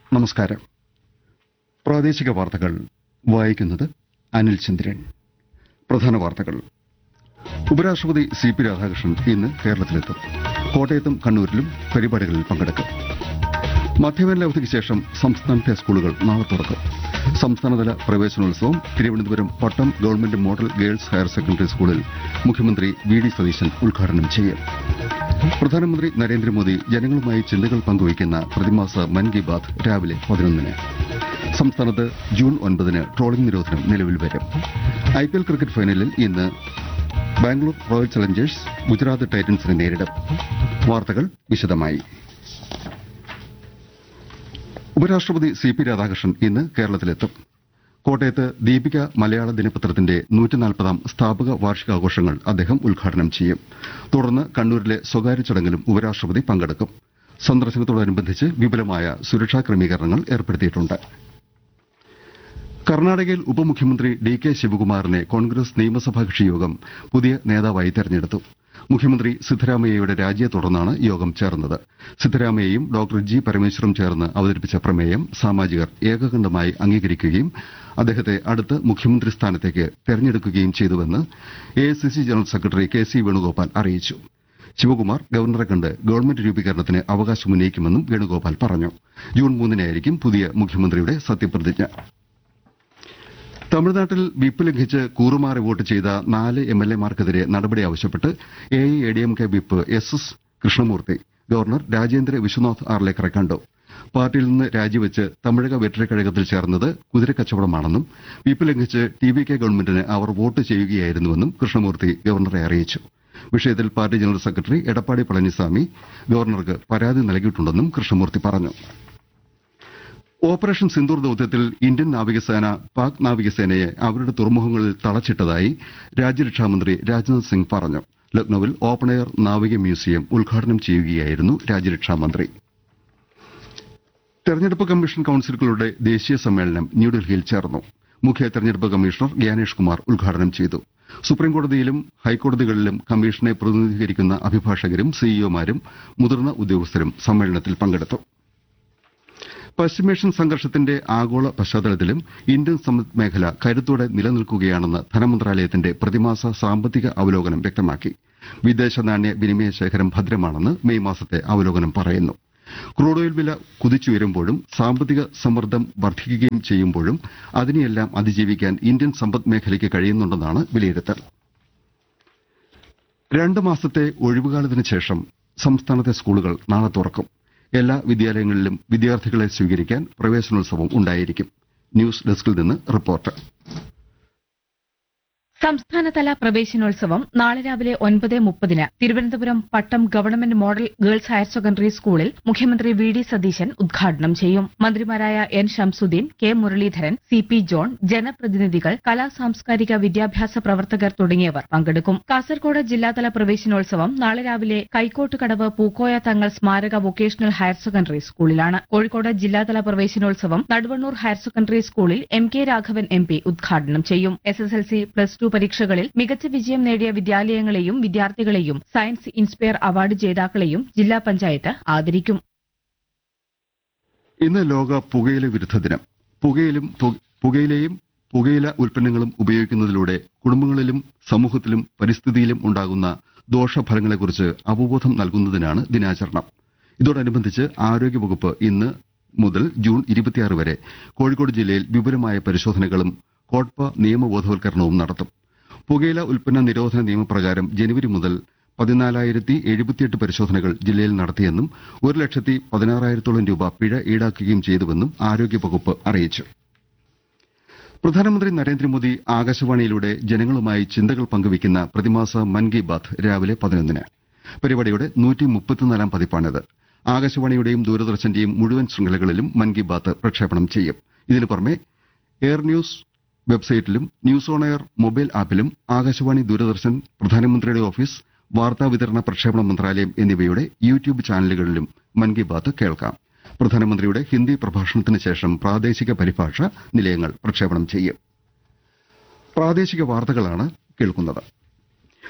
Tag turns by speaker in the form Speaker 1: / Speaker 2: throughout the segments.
Speaker 1: നമസ്കാരം പ്രാദേശിക വാർത്തകൾ വായിക്കുന്നത് അനിൽ ചന്ദ്രൻ പ്രധാന വാർത്തകൾ ഉപരാഷ്ട്രപതി സി പി രാധാകൃഷ്ണൻ ഇന്ന് കേരളത്തിലെത്തും കോട്ടയത്തും കണ്ണൂരിലും പരിപാടികളിൽ പങ്കെടുക്കും മധ്യവേനൽ അവധിക്ക് ശേഷം സംസ്ഥാനത്തെ സ്കൂളുകൾ നാളെ തുറക്കും സംസ്ഥാനതല പ്രവേശനോത്സവം Thiruvananthapuram Pattom government model girls higher secondary സ്കൂളിൽ മുഖ്യമന്ത്രി വി ഡി സതീശൻ ഉദ്ഘാടനം ചെയ്യും പ്രധാനമന്ത്രി നരേന്ദ്രമോദി ജനങ്ങളുമായി ചിന്തകൾ പങ്കുവയ്ക്കുന്ന പ്രതിമാസ മൻ കി ബാത് രാവിലെ പതിനൊന്നിന് സംസ്ഥാനത്ത് ജൂൺ ഒൻപതിന് ട്രോളിംഗ് നിരോധനം നിലവിൽ വരും ഐപിഎൽ ക്രിക്കറ്റ് ഫൈനലിൽ ഇന്ന് ബാംഗ്ലൂർ റോയൽ ചലഞ്ചേഴ്സ് ഗുജറാത്ത് ടൈറ്റൻസിനെ നേരിടും വാർത്തകൾ വിശദമായി ഉപരാഷ്ട്രപതി സി പി രാധാകൃഷ്ണൻ ഇന്ന് കേരളത്തിലെത്തും കോട്ടയത്ത് ദീപിക മലയാള ദിനപത്രത്തിന്റെ നൂറ്റിനാൽപ്പതാം സ്ഥാപക വാർഷികാഘോഷങ്ങൾ അദ്ദേഹം ഉദ്ഘാടനം ചെയ്യും തുടർന്ന് കണ്ണൂരിലെ സ്വകാര്യ ചടങ്ങിലും ഉപരാഷ്ട്രപതി പങ്കെടുക്കും സന്ദർശനത്തോടനുബന്ധിച്ച് വിപുലമായ സുരക്ഷാ ക്രമീകരണങ്ങൾ ഏർപ്പെടുത്തിയിട്ടുണ്ട് കർണാടകയിൽ ഉപമുഖ്യമന്ത്രി ഡി കെ ശിവകുമാറിനെ കോൺഗ്രസ് നിയമസഭാ കക്ഷിയോഗം പുതിയ നേതാവായി തെരഞ്ഞെടുത്തു മുഖ്യമന്ത്രി സിദ്ധരാമയ്യയുടെ രാജിയെ തുടർന്നാണ് യോഗം ചേർന്നത് സിദ്ധരാമയ്യയും ഡോക്ടർ ജി പരമേശ്വറും ചേർന്ന് അവതരിപ്പിച്ച പ്രമേയം സാമാജികർ ഏകകണ്ഠമായി അംഗീകരിക്കുകയും അദ്ദേഹത്തെ അടുത്ത മുഖ്യമന്ത്രി സ്ഥാനത്തേക്ക് തെരഞ്ഞെടുക്കുകയും ചെയ്തുവെന്ന് AICC general secretary K C Venugopal അറിയിച്ചു ശിവകുമാർ ഗവർണറെ കണ്ട് ഗവൺമെന്റ് രൂപീകരണത്തിന് അവകാശമുന്നയിക്കുമെന്നും വേണുഗോപാൽ പറഞ്ഞു ജൂൺ മൂന്നിനായിരിക്കും പുതിയ മുഖ്യമന്ത്രിയുടെ സത്യപ്രതിജ്ഞ തമിഴ്നാട്ടിൽ വിപ്പ് ലംഘിച്ച് കൂറുമാറി വോട്ട് ചെയ്ത നാല് എം എൽ എമാർക്കെതിരെ നടപടി ആവശ്യപ്പെട്ട് A I A D M K whip S S Krishnamurthy governor Rajendra Vishwanath ആർലേക്കറെ കണ്ടു പാർട്ടിയിൽ നിന്ന് രാജിവെച്ച് തമിഴക വെറ്ററി കഴകത്തിൽ ചേർന്നത് കുതിരക്കച്ചവടമാണെന്നും വിപ്പ് ലംഘിച്ച് ടി വി കെ ഗവൺമെന്റിന് അവർ വോട്ട് ചെയ്യുകയായിരുന്നുവെന്നും കൃഷ്ണമൂർത്തി ഗവർണറെ അറിയിച്ചു വിഷയത്തിൽ party general secretary Edappadi Palaniswami ഗവർണർക്ക് പരാതി നൽകിയിട്ടുണ്ടെന്നും കൃഷ്ണമൂർത്തി പറഞ്ഞു ഓപ്പറേഷൻ സിന്ദൂർ ദൌത്യത്തിൽ ഇന്ത്യൻ നാവികസേന പാക് നാവികസേനയെ അവരുടെ തുറമുഖങ്ങളിൽ തളച്ചിട്ടതായി രാജ്യരക്ഷാമന്ത്രി രാജ്നാഥ് സിംഗ് പറഞ്ഞു ലക്നൌവിൽ ഓപ്പൺ എയർ നാവിക മ്യൂസിയം ഉദ്ഘാടനം ചെയ്യുകയായിരുന്നു രാജ്യരക്ഷാമന്ത്രി തെരഞ്ഞെടുപ്പ് കമ്മീഷൻ കൌൺസിലുകളുടെ ദേശീയ സമ്മേളനം ന്യൂഡൽഹിയിൽ ചേർന്നു മുഖ്യ തെരഞ്ഞെടുപ്പ് കമ്മീഷണർ ഗ്യാനേഷ് കുമാർ ഉദ്ഘാടനം ചെയ്തു സുപ്രീംകോടതിയിലും ഹൈക്കോടതികളിലും കമ്മീഷനെ പ്രതിനിധീകരിക്കുന്ന അഭിഭാഷകരും സിഇഒമാരും മുതിർന്ന ഉദ്യോഗസ്ഥരും സമ്മേളനത്തിൽ പങ്കെടുത്തു പശ്ചിമേഷ്യൻ സംഘർഷത്തിന്റെ ആഗോള പശ്ചാത്തലത്തിലും ഇന്ത്യൻ സമ്പദ് മേഖല കരുത്തോടെ നിലനിൽക്കുകയാണെന്ന് ധനമന്ത്രാലയത്തിന്റെ പ്രതിമാസ സാമ്പത്തിക അവലോകനം വ്യക്തമാക്കി വിദേശ നാണ്യ വിനിമയ ശേഖരം ഭദ്രമാണെന്ന് മെയ് മാസത്തെ അവലോകനം പറയുന്നു ക്രൂഡ് ഓയിൽ വില കുതിച്ചുയരുമ്പോഴും സാമ്പത്തിക സമ്മർദ്ദം വർദ്ധിക്കുകയും ചെയ്യുമ്പോഴും അതിനെയെല്ലാം അതിജീവിക്കാൻ ഇന്ത്യൻ സമ്പദ് മേഖലയ്ക്ക് കഴിയുന്നുണ്ടെന്നാണ് വിലയിരുത്തൽ രണ്ട് മാസത്തെ ഒഴിവുകാലത്തിന് ശേഷം സംസ്ഥാനത്തെ സ്കൂളുകൾ നാളെ തുറക്കും എല്ലാ വിദ്യാലയങ്ങളിലും വിദ്യാർത്ഥികളെ സ്വീകരിക്കാൻ പ്രവേശനോത്സവം ഉണ്ടായിരിക്കും ന്യൂസ് ഡെസ്കിൽ നിന്ന് റിപ്പോർട്ട്
Speaker 2: സംസ്ഥാനതല പ്രവേശനോത്സവം നാളെ രാവിലെ ഒൻപത് മുപ്പതിന് Thiruvananthapuram Pattom government model girls higher secondary സ്കൂളിൽ മുഖ്യമന്ത്രി വി ഡി സതീശൻ ഉദ്ഘാടനം ചെയ്യും മന്ത്രിമാരായ N Shamsuddin K Muraleedharan C P John ജനപ്രതിനിധികൾ കലാ സാംസ്കാരിക വിദ്യാഭ്യാസ പ്രവർത്തകർ തുടങ്ങിയവർ പങ്കെടുക്കും കാസർകോട് ജില്ലാതല പ്രവേശനോത്സവം നാളെ രാവിലെ കൈക്കോട്ടുകടവ് പൂക്കോയ തങ്ങൾ സ്മാരക വൊക്കേഷണൽ ഹയർ സെക്കൻഡറി സ്കൂളിലാണ് കോഴിക്കോട് ജില്ലാതല പ്രവേശനോത്സവം നടുവണ്ണൂർ ഹയർ സെക്കൻഡറി സ്കൂളിൽ M K Raghavan M P ഉദ്ഘാടനം ചെയ്യും S S L C plus two പരീക്ഷകളിൽ മികച്ച വിജയം നേടിയ വിദ്യാലയങ്ങളെയും വിദ്യാർത്ഥികളെയും സയൻസ് ഇൻസ്പയർ അവാർഡ് ജേതാക്കളെയും ജില്ലാ പഞ്ചായത്ത് ആദരിക്കും
Speaker 1: ഇന്ന് ലോക പുകയില വിരുദ്ധ ദിനം പുകയിലും പു- പുകയിലയും പുകയില ഉൽപ്പന്നങ്ങളും ഉപയോഗിക്കുന്നതിലൂടെ കുടുംബങ്ങളിലും സമൂഹത്തിലും പരിസ്ഥിതിയിലും ഉണ്ടാകുന്ന ദോഷഫലങ്ങളെക്കുറിച്ച് അവബോധം നൽകുന്നതിനാണ് ദിനാചരണം ഇതോടനുബന്ധിച്ച് ആരോഗ്യവകുപ്പ് ഇന്ന് മുതൽ ജൂൺ ഇരുപത്തിയാറ് വരെ കോഴിക്കോട് ജില്ലയിൽ വിപുലമായ പരിശോധനകളും കോട്ട്പ നിയമബോധവൽക്കരണവും നടത്തും പുകയില ഉൽപ്പന്ന നിരോധന നിയമപ്രകാരം ജനുവരി മുതൽ പതിനാലായിരത്തി എഴുപത്തിയെട്ട് പരിശോധനകൾ ജില്ലയിൽ നടത്തിയെന്നും ഒരു ലക്ഷത്തി പതിനാറായിരത്തോളം രൂപ പിഴ ഈടാക്കുകയും ചെയ്തുവെന്നും ആരോഗ്യവകുപ്പ് അറിയിച്ചു പ്രധാനമന്ത്രി നരേന്ദ്രമോദി ആകാശവാണിയിലൂടെ ജനങ്ങളുമായി ചിന്തകൾ പങ്കുവയ്ക്കുന്ന പ്രതിമാസ മൻ കി ബാത് രാവിലെ പതിനൊന്നിന് പരിപാടിയുടെ നൂറ്റി മുപ്പത്തിനാലാം പതിപ്പാണിത് ആകാശവാണിയുടെയും ദൂരദർശന്റെയും മുഴുവൻ ശൃംഖലകളിലും മൻ കി ബാത് പ്രക്ഷേപണം ചെയ്യും ഇതിനു പുറമെ എയർ ന്യൂസ് വെബ്സൈറ്റിലും ന്യൂസ് ഓൺ എയർ മൊബൈൽ ആപ്പിലും ആകാശവാണി ദൂരദർശൻ പ്രധാനമന്ത്രിയുടെ ഓഫീസ് വാർത്താ വിതരണ പ്രക്ഷേപണ മന്ത്രാലയം എന്നിവയുടെ യൂട്യൂബ് ചാനലുകളിലും മൻ കി ബാത് കേൾക്കാം പ്രധാനമന്ത്രിയുടെ ഹിന്ദി പ്രഭാഷണത്തിന് ശേഷം പ്രാദേശിക പരിഭാഷ നിലയങ്ങൾ പ്രക്ഷേപണം ചെയ്യും പ്രാദേശിക വാർത്തകളാണ് കേൾക്കുന്നത്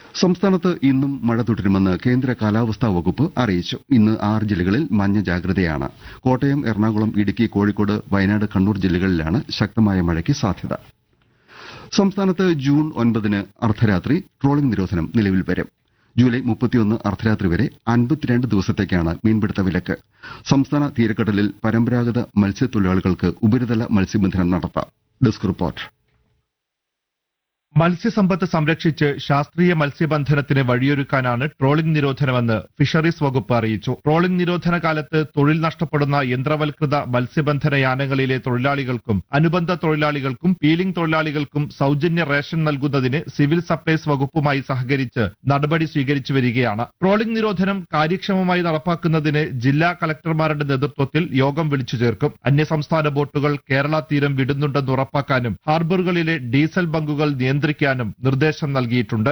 Speaker 1: സംസ്ഥാനത്ത് ഇന്നും മഴ തുടരുമെന്ന് കേന്ദ്ര കാലാവസ്ഥാ വകുപ്പ് അറിയിച്ചു ഇന്ന് ആറ് ജില്ലകളിൽ മഞ്ഞ ജാഗ്രതയാണ് കോട്ടയം എറണാകുളം ഇടുക്കി കോഴിക്കോട് വയനാട് കണ്ണൂർ ജില്ലകളിലാണ് ശക്തമായ മഴയ്ക്ക് സാധ്യത സംസ്ഥാനത്ത് ജൂൺ ഒൻപതിന് അർദ്ധരാത്രി ട്രോളിംഗ് നിരോധനം നിലവിൽ വരും ജൂലൈ മുപ്പത്തിയൊന്ന് അർദ്ധരാത്രി വരെ അൻപത്തിരണ്ട് ദിവസത്തേക്കാണ് മീൻപിടുത്ത വിലക്ക് സംസ്ഥാന തീരക്കടലിൽ പരമ്പരാഗത മത്സ്യത്തൊഴിലാളികൾക്ക് ഉപരിതല മത്സ്യബന്ധനം നടത്താം ഡെസ്ക് റിപ്പോർട്ട്
Speaker 3: മത്സ്യസമ്പത്ത് സംരക്ഷിച്ച് ശാസ്ത്രീയ മത്സ്യബന്ധനത്തിന് വഴിയൊരുക്കാനാണ് ട്രോളിംഗ് നിരോധനമെന്ന് ഫിഷറീസ് വകുപ്പ് അറിയിച്ചു ട്രോളിംഗ് നിരോധന കാലത്ത് തൊഴിൽ നഷ്ടപ്പെടുന്ന യന്ത്രവൽകൃത മത്സ്യബന്ധന യാനങ്ങളിലെ തൊഴിലാളികൾക്കും അനുബന്ധ തൊഴിലാളികൾക്കും പീലിംഗ് തൊഴിലാളികൾക്കും സൗജന്യ റേഷൻ നൽകുന്നതിന് സിവിൽ സപ്ലൈസ് വകുപ്പുമായി സഹകരിച്ച് നടപടി സ്വീകരിച്ചു വരികയാണ് ട്രോളിംഗ് നിരോധനം കാര്യക്ഷമമായി നടപ്പാക്കുന്നതിന് ജില്ലാ കളക്ടർമാരുടെ നേതൃത്വത്തിൽ യോഗം വിളിച്ചു ചേർക്കും അന്യസംസ്ഥാന ബോട്ടുകൾ കേരള തീരം വിടുന്നുണ്ടെന്ന് ഉറപ്പാക്കാനും ഹാർബറുകളിലെ ഡീസൽ ബങ്കുകൾ നിയന്ത്രിക്കാനും നിർദ്ദേശം നൽകിയിട്ടുണ്ട്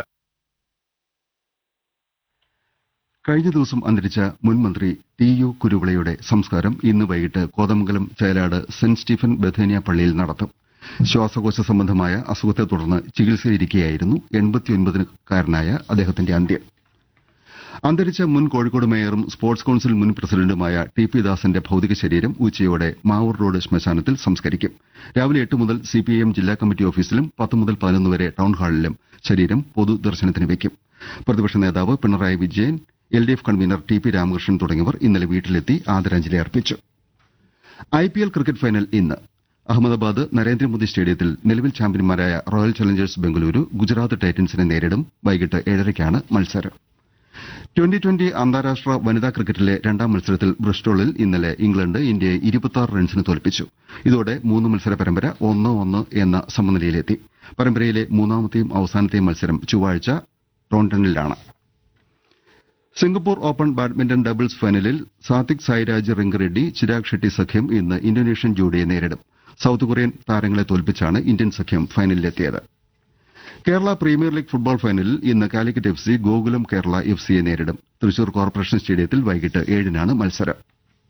Speaker 1: കഴിഞ്ഞ ദിവസം അന്തരിച്ച മുൻ മന്ത്രി ടി യു കുരുവിളയുടെ സംസ്കാരം ഇന്ന് വൈകിട്ട് Kothamangalam Chelad Saint Stephen Bethania പള്ളിയിൽ നടത്തും ശ്വാസകോശ സംബന്ധമായ അസുഖത്തെ തുടർന്ന് ചികിത്സയിലിരിക്കെയായിരുന്നു എൺപത്തിയൊൻപതുകാരനായ അദ്ദേഹത്തിന്റെ അന്ത്യം അന്തരിച്ച മുൻ കോഴിക്കോട് മേയറും സ്പോർട്സ് കൌൺസിൽ മുൻ പ്രസിഡന്റുമായ ടി പി ദാസന്റെ ഭൌതിക ശരീരം ഉച്ചയോടെ മാവൂർ റോഡ് ശ്മശാനത്തിൽ സംസ്കരിക്കും രാവിലെ എട്ട് മുതൽ സിപിഐഎം ജില്ലാ കമ്മിറ്റി ഓഫീസിലും പത്ത് മുതൽ പതിനൊന്ന് വരെ ടൌൺ ഹാളിലും ശരീരം പൊതുദർശനത്തിന് വയ്ക്കും പ്രതിപക്ഷ നേതാവ് Pinarayi Vijayan L D F convener T P Ramakrishnan തുടങ്ങിയവർ ഇന്നലെ വീട്ടിലെത്തി ആദരാഞ്ജലി അർപ്പിച്ചു I P L cricket final ഇന്ന് അഹമ്മദാബാദ് നരേന്ദ്രമോദി സ്റ്റേഡിയത്തിൽ നിലവിൽ ചാമ്പ്യന്മാരായ റോയൽ ചലഞ്ചേഴ്സ് ബംഗളൂരു ഗുജറാത്ത് ടൈറ്റൻസിനെ നേരിടും വൈകിട്ട് ഏഴരയ്ക്കാണ് മത്സരം ട്വന്റി ട്വന്റി അന്താരാഷ്ട്ര വനിതാ ക്രിക്കറ്റിലെ രണ്ടാം മത്സരത്തിൽ ബ്രിസ്റ്റോളിൽ ഇന്നലെ ഇംഗ്ലണ്ട് ഇന്ത്യയെ ഇരുപത്തിയാറ് റൺസിന് തോൽപ്പിച്ചു ഇതോടെ മൂന്ന് മത്സര പരമ്പര ഒന്ന് ഒന്ന് എന്ന സമനിലയിലെത്തി പരമ്പരയിലെ മൂന്നാമത്തെയും അവസാനത്തെയും മത്സരം ചൊവ്വാഴ്ച ടോണ്ടണിലാണ് സിംഗപ്പൂർ ഓപ്പൺ ബാഡ്മിന്റൺ ഡബിൾസ് ഫൈനലിൽ സാത്വിക് സായിരാജ് റിങ്ക് റെഡ്ഡി ചിരാഗ് ഷെട്ടി സഖ്യം ഇന്ന് ഇന്തോനേഷ്യൻ ജോഡിയെ നേരിടും സൌത്ത് കൊറിയൻ താരങ്ങളെ തോൽപ്പിച്ചാണ് ഇന്ത്യൻ സഖ്യം ഫൈനലിലെത്തിയത് കേരള പ്രീമിയർ ലീഗ് ഫുട്ബോൾ ഫൈനലിൽ ഇന്ന് Calicut F C Gokulam Kerala F സിയെ നേരിടും തൃശൂർ കോർപ്പറേഷൻ സ്റ്റേഡിയത്തിൽ വൈകിട്ട് ഏഴിനാണ് മത്സരം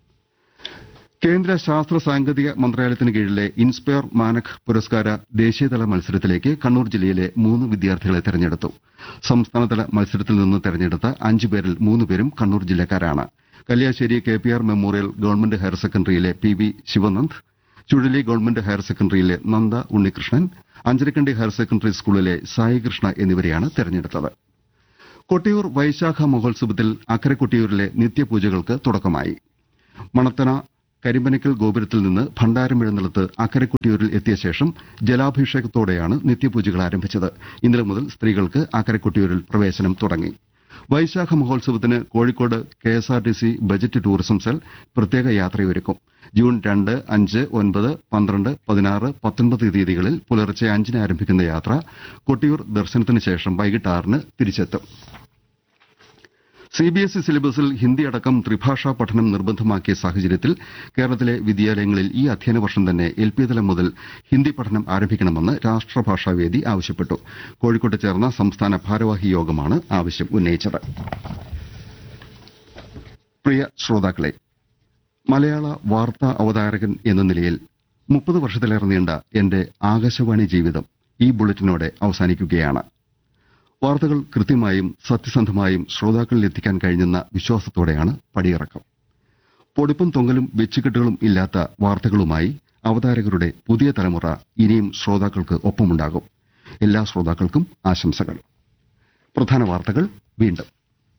Speaker 1: കേന്ദ്ര ശാസ്ത്ര സാങ്കേതിക മന്ത്രാലയത്തിന് കീഴിലെ ഇൻസ്പയർ മാനക് പുരസ്കാര ദേശീയതല മത്സരത്തിലേക്ക് കണ്ണൂർ ജില്ലയിലെ മൂന്ന് വിദ്യാർത്ഥികളെ തെരഞ്ഞെടുത്തു സംസ്ഥാനതല മത്സരത്തിൽ നിന്ന് തെരഞ്ഞെടുത്ത അഞ്ചു പേരിൽ മൂന്ന് പേരും കണ്ണൂർ ജില്ലക്കാരാണ് Kalliasseri K P R memorial government higher സെക്കൻഡറിയിലെ P V Sivanand Chuzhali government higher സെക്കൻഡറിയിലെ നന്ദ ഉണ്ണികൃഷ്ണൻ അഞ്ചരക്കണ്ടി ഹയർ സെക്കൻഡറി സ്കൂളിലെ സായികൃഷ്ണ എന്നിവരെയാണ് തെരഞ്ഞെടുത്തത് കൊട്ടിയൂർ വൈശാഖ മഹോത്സവത്തിൽ അക്കരെ കൊട്ടിയൂരിലെ നിത്യപൂജകൾക്ക് തുടക്കമായി മണത്തന കരിമ്പനക്കൽ ഗോപുരത്തിൽ നിന്ന് ഭണ്ഡാരം എഴുന്നള്ളത്ത് അക്കരെ കൊട്ടിയൂരിൽ എത്തിയ ശേഷം ജലാഭിഷേകത്തോടെയാണ് നിത്യപൂജകൾ ആരംഭിച്ചത് ഇന്നലെ മുതൽ സ്ത്രീകൾക്ക് അക്കരെ കൊട്ടിയൂരിൽ പ്രവേശനം തുടങ്ങി വൈശാഖ മഹോത്സവത്തിന് Kozhikode KSRTC budget tourism cell പ്രത്യേക യാത്രയൊരുക്കും ജൂൺ രണ്ട് അഞ്ച് ഒൻപത് പന്ത്രണ്ട് പതിനാറ് പത്തൊൻപത് തീയതികളിൽ പുലർച്ചെ അഞ്ചിന് ആരംഭിക്കുന്ന യാത്ര കൊട്ടിയൂർ ദർശനത്തിന് ശേഷം വൈകിട്ട് ആറിന് തിരിച്ചെത്തും സിബിഎസ്ഇ സിലബസിൽ ഹിന്ദി അടക്കം ത്രിഭാഷാ പഠനം നിർബന്ധമാക്കിയ സാഹചര്യത്തിൽ കേരളത്തിലെ വിദ്യാലയങ്ങളിൽ ഈ അധ്യയന വർഷം തന്നെ എൽ പി തലം മുതൽ ഹിന്ദി പഠനം ആരംഭിക്കണമെന്ന് രാഷ്ട്രഭാഷാവേദി ആവശ്യപ്പെട്ടു കോഴിക്കോട്ട് ചേർന്ന സംസ്ഥാന ഭാരവാഹി യോഗമാണ് ആവശ്യം ഉന്നയിച്ചത് പ്രിയ ശ്രോതാക്കളെ മലയാള വാർത്താ അവതാരകൻ എന്ന നിലയിൽ മുപ്പത് വർഷത്തിലേറെ നീണ്ട എന്റെ ആകാശവാണി ജീവിതം ഈ ബുള്ളറ്റിനോടെ അവസാനിക്കുകയാണ് വാർത്തകൾ കൃത്യമായും സത്യസന്ധമായും ശ്രോതാക്കളിൽ എത്തിക്കാൻ കഴിഞ്ഞെന്ന വിശ്വാസത്തോടെയാണ് പടിയിറക്കം പൊടിപ്പും തൊങ്ങലും വെച്ചുകെട്ടുകളും ഇല്ലാത്ത വാർത്തകളുമായി അവതാരകരുടെ പുതിയ തലമുറ ഇനിയും ശ്രോതാക്കൾക്ക് ഒപ്പമുണ്ടാകും എല്ലാ ശ്രോതാക്കൾക്കും ആശംസകൾ പ്രധാന വാർത്തകൾ വീണ്ടും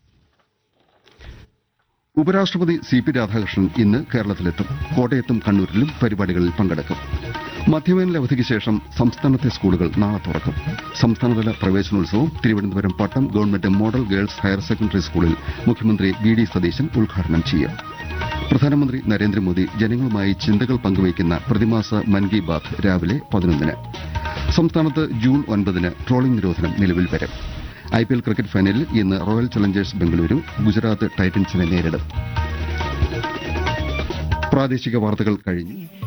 Speaker 1: ഉപരാഷ്ട്രപതി സി പി രാധാകൃഷ്ണൻ ഇന്ന് കേരളത്തിലെത്തും കോട്ടയത്തും കണ്ണൂരിലും പരിപാടികളിൽ പങ്കെടുക്കും മധ്യവേനൽ അവധിക്ക് ശേഷം സംസ്ഥാനത്തെ സ്കൂളുകൾ നാളെ തുറക്കും സംസ്ഥാനതല പ്രവേശനോത്സവം Thiruvananthapuram Pattom government model girls higher secondary സ്കൂളിൽ മുഖ്യമന്ത്രി വി ഡി സതീശൻ ഉദ്ഘാടനം ചെയ്യും പ്രധാനമന്ത്രി നരേന്ദ്രമോദി ജനങ്ങളുമായി ചിന്തകൾ പങ്കുവയ്ക്കുന്ന പ്രതിമാസ മൻ കി ബാത് രാവിലെ പതിനൊന്നിന് സംസ്ഥാനത്ത് ജൂൺ ഒൻപതിന് ട്രോളിംഗ് നിരോധനം നിലവിൽ വരും ഐ പി എൽ ക്രിക്കറ്റ് ഫൈനലിൽ ഇന്ന് റോയൽ ചലഞ്ചേഴ്സ് ബംഗളൂരു ഗുജറാത്ത് ടൈറ്റൻസിനെ നേരിടും പ്രാദേശിക വാർത്തകൾ കഴിഞ്ഞു